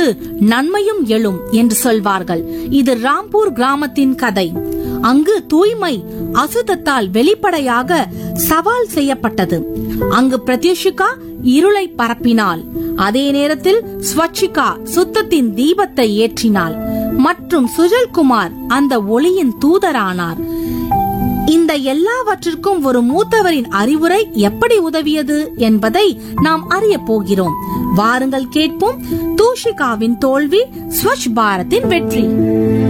நன்மையும் எழும் என்று சொல்வார்கள் இது ராம்பூர் கிராமத்தின் கதை அங்கு தூய்மை அசுத்தத்தால் வெளிப்படையாக சவால் செய்யப்பட்டது அங்கு பிரத்யுஷிகா இருளை பரப்பினாள் அதே நேரத்தில் ஸ்வச்சிகா சுத்தத்தின் தீபத்தை ஏற்றினாள் மற்றும் சுஜல்குமார் அந்த ஒளியின் தூதரானார் இந்த எல்லாவற்றிற்கும் ஒரு மூத்தவரின் அறிவுரை எப்படி உதவியது என்பதை நாம் அறிய போகிறோம் வாருங்கள் கேட்போம் தூஷிகாவின் தோல்வி ஸ்வச் பாரத்தின் வெற்றி